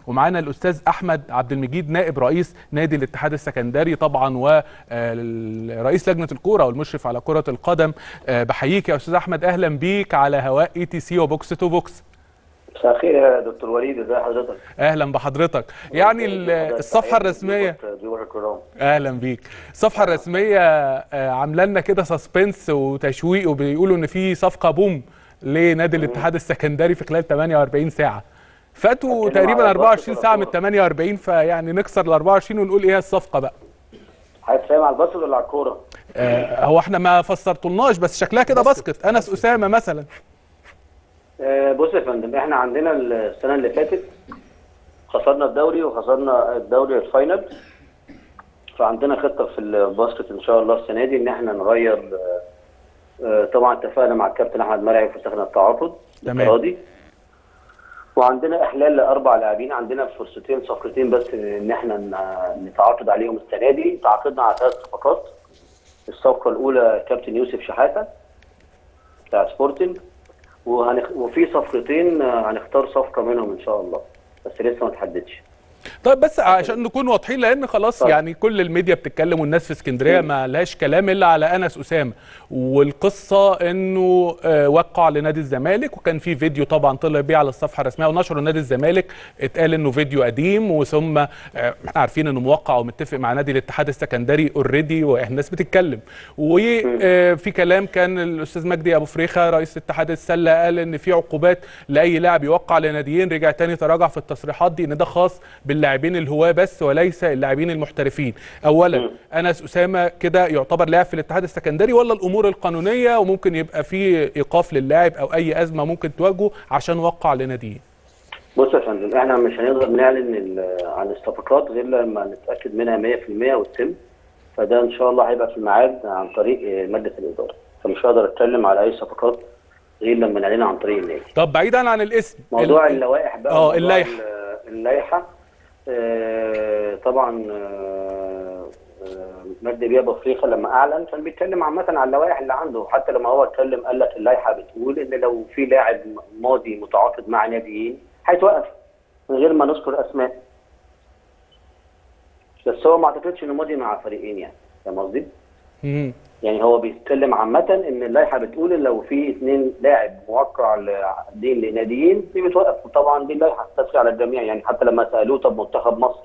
ومعانا الاستاذ احمد عبد المجيد نائب رئيس نادي الاتحاد السكندري طبعا ورئيس لجنه الكوره والمشرف على كره القدم بحييك يا استاذ احمد اهلا بيك على هواء اي تي سي وبوكس تو بوكس مساء الخير يا دكتور وليد ازي حضرتك اهلا بحضرتك يعني الصفحه الرسميه اهلا بيك الصفحه الرسميه عامله لنا كده سسبنس وتشويق وبيقولوا ان في صفقه بوم لنادي الاتحاد السكندري في خلال 48 ساعه فاتوا تقريبا 24 ساعه من 48 فيعني نكسر ال 24 ونقول ايه الصفقه بقى هتفهم على الباسكت ولا على الكوره آه هو احنا ما فسرتلناش بس شكلها كده باسكت انس اسامه مثلا آه بص يا فندم احنا عندنا السنه اللي فاتت خسرنا الدوري وخسرنا الدوري الفاينل فعندنا خطه في الباسكت ان شاء الله السنه دي ان احنا نغير آه طبعا اتفقنا مع الكابتن احمد مرعي في سخن التعاقد تمام وعندنا احلال لاربع لاعبين عندنا فرصتين صفقتين بس ان احنا نتعاقد عليهم السنه دي تعاقدنا على ثلاث صفقات الصفقه الاولى كابتن يوسف شحاته بتاع سبورتنج وهنخ... وفي صفقتين هنختار صفقه منهم ان شاء الله بس لسه ما اتحددش طيب بس عشان نكون واضحين لان خلاص طيب. يعني كل الميديا بتتكلم والناس في اسكندريه ما لهاش كلام الا على انس اسامه والقصه انه وقع لنادي الزمالك وكان في فيديو طبعا طلع بيه على الصفحه الرسميه ونشره نادي الزمالك اتقال انه فيديو قديم وثم احنا عارفين انه موقع ومتفق مع نادي الاتحاد السكندري اوريدي والناس بتتكلم وفي كلام كان الاستاذ مجدي ابو فريخه رئيس اتحاد السله قال ان في عقوبات لاي لاعب يوقع لناديين رجع تاني تراجع في التصريحات دي ان ده خاص باللاعبين الهواه بس وليس اللاعبين المحترفين اولا انس اسامه كده يعتبر لاعب في الاتحاد السكندري ولا الامور القانونيه وممكن يبقى في ايقاف للاعب او اي ازمه ممكن تواجهه عشان وقع لناديه بص يا فندم احنا مش هنقدر نعلن عن الصفقات غير لما نتاكد منها 100% وتتم فده ان شاء الله هيبقى في الميعاد عن طريق ماده الاداره فمش هقدر اتكلم على اي صفقات غير لما نعلنها عن طريق النادي طب بعيدا عن الاسم موضوع اللوائح بقى اه اللائحه اللائحه آه طبعا آه مجدي بيه ابو فريخه لما اعلن كان بيتكلم عامه على اللوائح اللي عنده حتى لما هو اتكلم قال لك اللائحه بتقول ان لو في لاعب ماضي متعاقد مع ناديين هيتوقف من غير ما نذكر اسماء بس هو ما اعتقدش انه ماضي مع فريقين يعني فاهم قصدي؟ يعني هو بيتكلم عامة ان اللائحة بتقول ان لو في اثنين لاعب موقع لعقدين لناديين دي بتوقف وطبعا دي اللائحة تسري على الجميع يعني حتى لما سألوه طب منتخب مصر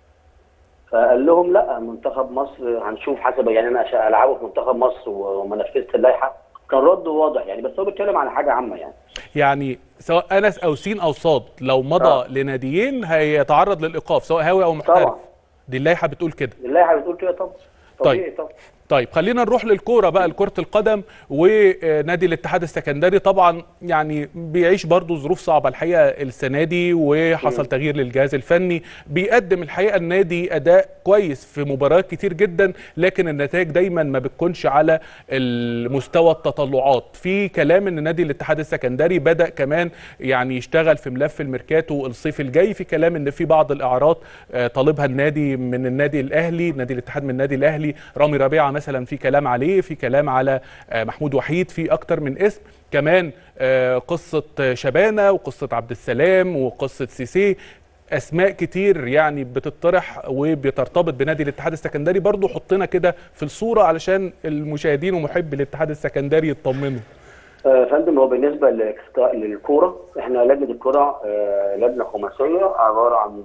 فقال لهم لا منتخب مصر هنشوف حسب يعني انا العبه في منتخب مصر وما نفذت اللائحة كان رده واضح يعني بس هو بيتكلم على حاجة عامة يعني يعني سواء انس او سين او صاد لو مضى آه. لناديين هيتعرض للايقاف سواء هاوي او محترف طبعا دي اللائحة بتقول كده اللائحة بتقول كده طبعا طيب طبعا. طيب خلينا نروح للكوره بقى لكره القدم ونادي الاتحاد السكندري طبعا يعني بيعيش برضه ظروف صعبه الحقيقه السنه دي وحصل تغيير للجهاز الفني بيقدم الحقيقه النادي اداء كويس في مباريات كتير جدا لكن النتائج دايما ما بتكونش على المستوى التطلعات في كلام ان نادي الاتحاد السكندري بدا كمان يعني يشتغل في ملف الميركاتو الصيف الجاي في كلام ان في بعض الاعراض طالبها النادي من النادي الاهلي نادي الاتحاد من النادي الاهلي رامي ربيعه مثلا في كلام عليه في كلام على محمود وحيد في اكتر من اسم كمان قصه شبانه وقصه عبد السلام وقصه سيسي اسماء كتير يعني بتطرح وبترتبط بنادي الاتحاد السكندري برضو حطنا كده في الصوره علشان المشاهدين ومحبي الاتحاد السكندري يطمنوا فندم هو بالنسبه للكوره احنا لجنه الكوره لجنه خماسيه عباره عن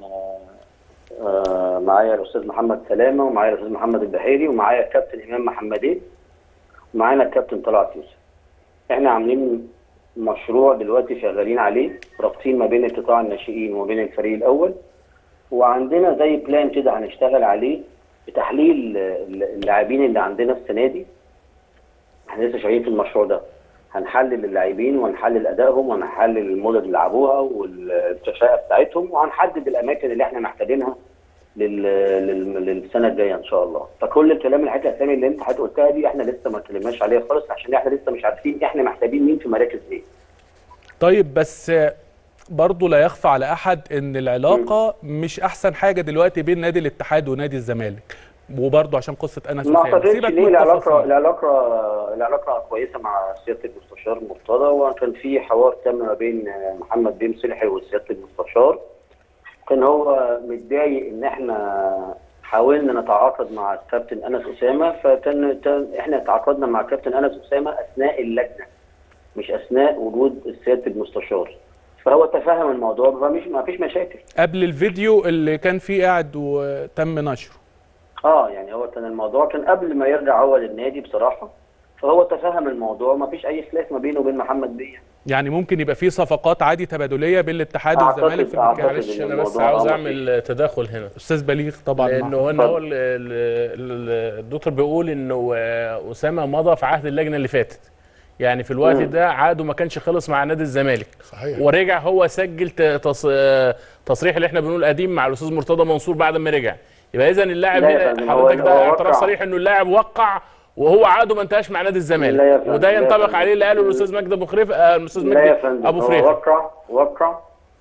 آه معايا الاستاذ محمد سلامه ومعايا الاستاذ محمد البحيري ومعايا الكابتن امام محمدين ومعانا الكابتن طلعت يوسف احنا عاملين مشروع دلوقتي شغالين عليه رابطين ما بين قطاع الناشئين وما بين الفريق الاول وعندنا زي بلان كده هنشتغل عليه بتحليل اللاعبين اللي عندنا السنه دي احنا لسه شغالين في المشروع ده هنحلل اللاعبين وهنحلل ادائهم وهنحلل المدد اللي لعبوها والكفاءه بتاعتهم وهنحدد الاماكن اللي احنا محتاجينها لل... لل... للسنه الجايه ان شاء الله فكل الكلام اللي حضرتك اسامي اللي انت حضرتك قلتها دي احنا لسه ما اتكلمناش عليها خالص عشان احنا لسه مش عارفين احنا محتاجين مين في مراكز ايه طيب بس برضه لا يخفى على احد ان العلاقه م. مش احسن حاجه دلوقتي بين نادي الاتحاد ونادي الزمالك وبرضه عشان قصه انس ما اعتقدش ليه العلاقه العلاقه العلاقه كويسه مع سياده المستشار مرتضى وكان في حوار تم ما بين محمد بن صلحي وسياده المستشار كان هو متضايق ان احنا حاولنا نتعاقد مع الكابتن انس اسامه فكان كان- احنا تعاقدنا مع الكابتن انس اسامه اثناء اللجنه مش اثناء وجود سياده المستشار فهو تفهم الموضوع فمش ما فيش مشاكل قبل الفيديو اللي كان فيه قاعد وتم نشره اه يعني هو كان الموضوع كان قبل ما يرجع هو للنادي بصراحه فهو تفهم الموضوع ما فيش اي خلاف ما بينه وبين محمد بيه يعني ممكن يبقى فيه صفقات عادي تبادليه بين الاتحاد أعتقد- والزمالك في أعتقد المكان معلش إن انا بس الموضوع عاوز أمر اعمل تداخل هنا استاذ بليغ طبعا لانه هو ان هو ال- ال- ال- الدكتور بيقول انه آه، اسامه مضى في عهد اللجنه اللي فاتت يعني في الوقت مم. ده عقده ما كانش خلص مع نادي الزمالك صحيح ورجع هو سجل ت- تص... آه، تصريح اللي احنا بنقول قديم مع الاستاذ مرتضى منصور بعد ما رجع يبقى اذا اللاعب لا يا هنا فندم، هو- حضرتك هو ده وقع. اعتراف صريح انه اللاعب وقع وهو عقده ما انتهاش مع نادي لا يا الزمالك فندم، وده لا يا ينطبق فندم. عليه اللي قاله الاستاذ مجدي ابو خريف آه، الاستاذ لا يا مجدي فندم ابو هو خريف وقع وقع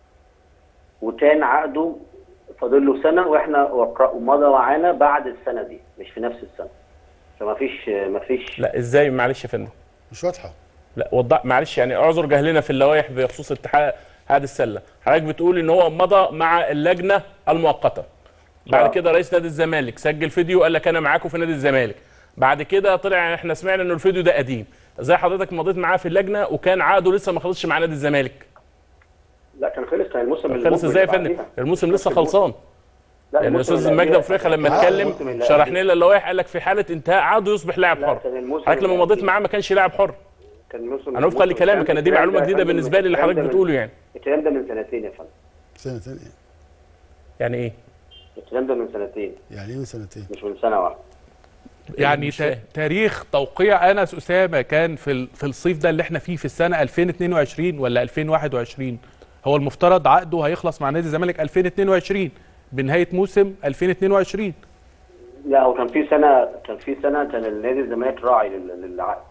وكان عقده فاضل له سنه واحنا وقع ومضى معانا بعد السنه دي مش في نفس السنه فما فيش ما فيش لا ازاي معلش يا فندم مش واضحه لا وضح معلش يعني اعذر جهلنا في اللوائح بخصوص اتحاد هذه السله حضرتك بتقول ان هو مضى مع اللجنه المؤقته بعد آه. كده رئيس نادي الزمالك سجل فيديو قال لك انا معاكم في نادي الزمالك بعد كده طلع احنا سمعنا انه الفيديو ده قديم ازاي حضرتك مضيت معاه في اللجنه وكان عقده لسه ما خلصش مع نادي الزمالك لا كان خلص كان الموسم خلص المقبل ازاي يا اللي فندم بعديها. الموسم لسه خلصان لا يعني الموسم الاستاذ اللي مجدي قبليه. افريقيا لما آه، اتكلم الموسم اللي شرح قبليه. لنا اللوائح قال لك في حاله انتهاء عقده يصبح لاعب لا حر كان الموسم حضرتك لما اللي مضيت قبليه. معاه ما كانش لاعب حر كان الموسم انا وفقا الموسم لكلامك انا دي الكلام معلومه ده يا جديده فندم، بالنسبه لي اللي الكلام حضرتك ده من- بتقوله يعني الكلام ده من سنتين يا فندم سنه ثانيه يعني ايه الكلام ده من سنتين يعني ايه من سنتين مش من سنه واحده يعني مش تا- فاهم. تاريخ توقيع انس اسامه كان في ال- في الصيف ده اللي احنا فيه في السنه 2022 ولا 2021 هو المفترض عقده هيخلص مع نادي الزمالك 2022 بنهايه موسم 2022 لا هو كان في سنه كان في سنه كان النادي الزمالك راعي لل- للعقد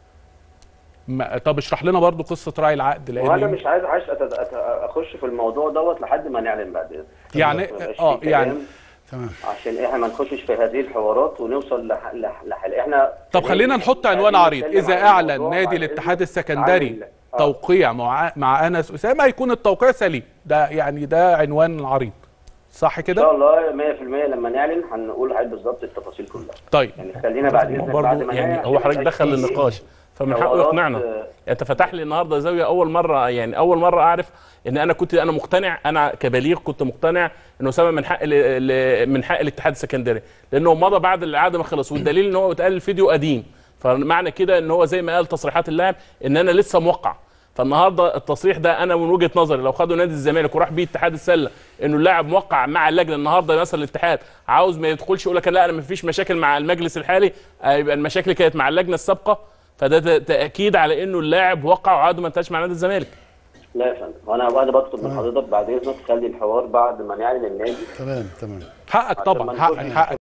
ما- طب اشرح لنا برضو قصه راعي العقد وانا لان مش عايز عايز أت- أت- اخش في الموضوع دوت لحد ما نعلن بعد إذنك. يعني ما يبقاش اه في يعني كلام تمام عشان احنا ما نخشش في هذه الحوارات ونوصل لح- لح- لحل احنا طب خلينا نحط عنوان عريض اذا اعلن نادي الاتحاد السكندري توقيع مع مع انس اسامه هيكون التوقيع سليم ده يعني ده عنوان عريض صح ان شاء كده الله 100% لما نعلن هنقول لحضرتك بالظبط التفاصيل كلها طيب يعني خلينا بعد اذنك بعد برضه ما يعني نعلن هو عشان حضرتك ما يبقاش دخل فيه النقاش فمن حقه حوارات، يقنعنا آه، انت فتح لي النهارده زاويه اول مره يعني اول مره اعرف ان انا كنت انا مقتنع انا كبليغ كنت مقتنع ان اسامه من حق ال- ال- من حق الاتحاد السكندري لانه مضى بعد العقد ما خلص والدليل ان هو اتقال الفيديو قديم فمعنى كده ان هو زي ما قال تصريحات اللاعب ان انا لسه موقع فالنهارده التصريح ده انا من وجهه نظري لو خدوا نادي الزمالك وراح بيه اتحاد السله انه اللاعب موقع مع اللجنه النهارده مثلا الاتحاد عاوز ما يدخلش يقول لك لا انا ما فيش مشاكل مع المجلس الحالي آه، يبقى المشاكل كانت مع اللجنه السابقه فده ت- تاكيد على انه اللاعب وقع وعقده ما انتهاش مع نادي الزمالك لا يا فندم وانا بعد بطلب من حضرتك بعد اذنك خلي الحوار بعد ما نعلن النادي تمام تمام حقك عشان طبعا ما حقك نخش- حقك